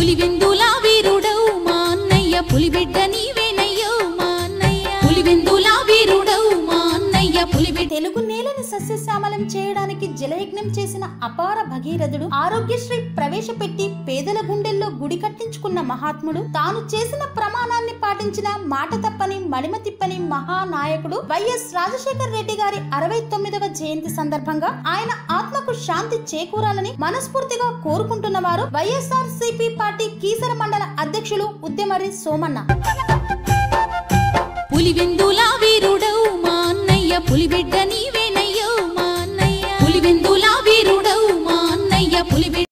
పులివెందుల వీరుడవు మా అన్నయ్య పులిబిడ్డ నీవేనయ్యో మా అన్నయ్య పులివెందుల వీరుడవు మా అన్నయ్య పులిబిడ్డ తెలుగు నేలని సస్యశ్యామలం చేయడానికి జలయజ్ఞం చేసిన అపార భగీరథుడు ఆరోగ్యశ్రీ ప్రవేశపెట్టి పేదల గుండెల్లో గుడి కట్టించుకున్న మహాత్ముడు తాను చేసిన ప్రమాణాన్ని పాటించిన మాట తప్పని మడిమ తిప్పని మహానాయకుడు వైఎస్ రాజశేఖర రెడ్డి గారి అరవై తొమ్మిదవ జయంతి సందర్భంగా ఆయన ఆత్మకు శాంతి చేకూరాలని మనస్ఫూర్తిగా కోరుకుంటున్న వారు వైఎస్ఆర్ సిపి పార్టీ కీసర మండల అధ్యక్షులు ఉద్యమరి సోమన్న పులివెందుల వీరుడవు మా అన్నయ్య పులిబిడ్డ నీవేనయ్యో మా అన్నయ్య పులివెందుల వీరుడవు మా అన్నయ్య పులిబిడ్డ